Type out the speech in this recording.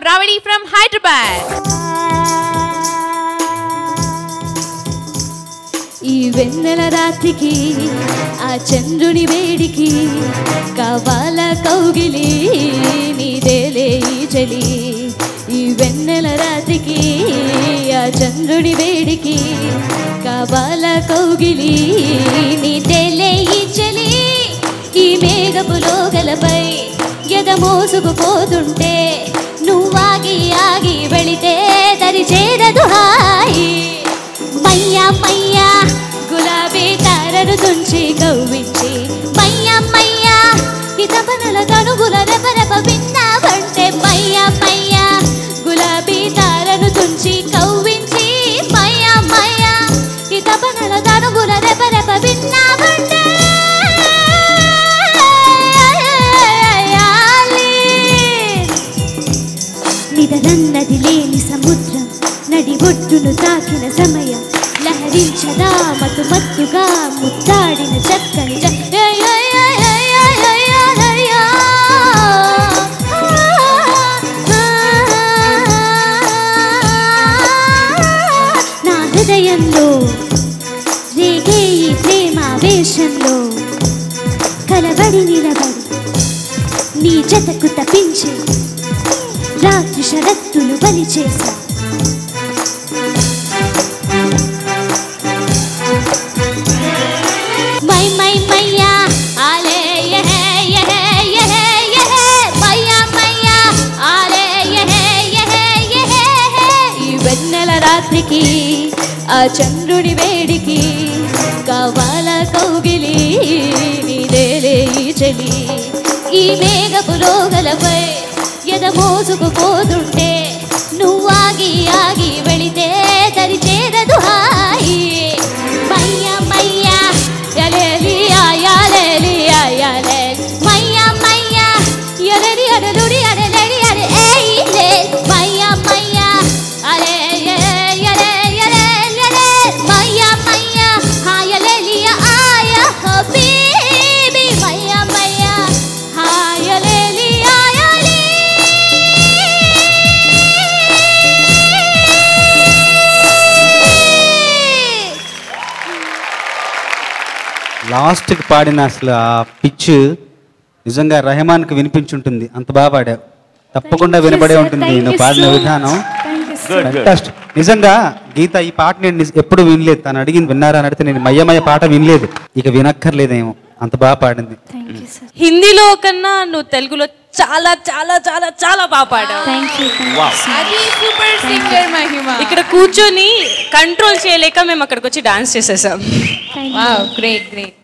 Pravadi from Hyderabad. ఈ వెన్నెల రాత్రికి ఆ చంద్రుని వేడికి కావాల కౌగిలి నీదేలే ఈ చలి ఈ వెన్నెల రాత్రికి ఆ చంద్రుని వేడికి కావాల కౌగిలి నీదేలే ఈ చలి ఈ మేఘపు లోగలపై ఎద మోసుకుపోతుంటే నువ్వాగి ఆగి వెళితే దరి చేరదు హాయి మయ్యా మయ్యా గులాబీ తారను తుంచి కవ్వించి మయ్యా మయ్యా హితపనల తనుగుల రెపరెప విన్నావంటే మయ్యా మయ్యా గులాబీ తారను తుంచి కవ్వించి మయ్యా మయ్యా హితపనల తనుగుల రెపరెప విన్నావంటే నిదనన్నది లేని సముద్రం నడి ఒడ్డును తాకిన సమయం లహరించదా మతు మత్తుగా ముత్తాడిన చక్కని జ- ఏయ్ ఏయ్ ఏయ్ ఏయ్ ఏయ్ ఏయ్ ఏయ్ ఏయ్ ఏయ్. నా హృదయంలో రేగే ఈ ప్రేమావేశంలో కలబడి నిలబడి నీ జతకు తప్పించి రాత్రి షరత్తులు బలి చేశా మై మై మయ్యా ఆలే యహే యహే యహే యహే మయ్యా మయ్యా ఆలే యహే యహే యహే ఈ వెన్నెల రాత్రికి ఆ చంద్రుడి వేడికి కావాల కౌగిలి నీదేలే ఈ చలి ఈ మేఘపు లోగలపై ఎద మోసుకుపోతుంటే నువ్వాగి ఆగి వెళితే దరి చేరదు హాయి మయ్యా మయ్యా యలేలి ఆయాలేలి ఆయాలే మయ్యా మయ్యా యలరి అడలుడి అడలడి అడే ఏయిలే మయ్యా మయ్యా అలే యలే యలే యలే యలే మయ్యా మయ్యా హాయలేలి ఆయా హబీబీ మయ్యా మయ్యా హాయలేలి ఆయాలి లాస్ట్కి పాడిన అసలు ఆ పిచ్ నిజంగా రెహమాన్కి వినిపించుంటుంది అంత బాగా పాడావు తప్పకుండా వినబడే ఉంటుంది నువ్వు పాడిన విధానం Fantastic. నిజంగా గీత ఈ పాట నేను నిజ- ఎప్పుడు వినలేదు తను అడిగింది విన్నారా అని అడిగితే నేను మయ్యమయ్య పాట వినలేదు ఇక వినక్కర్లేదేమో అంత బాగా పాడింది హిందీలో కన్నా నువ్వు తెలుగులో చాలా చాలా చాలా చాలా బాగా పాడావు అది సూపర్ సింగర్ మహిమ ఇక్కడ కూర్చొని కంట్రోల్ చేయలేక మేము అక్కడికి వచ్చి డాన్స్ చేసేసాం వావ్ గ్రేట్ గ్రేట్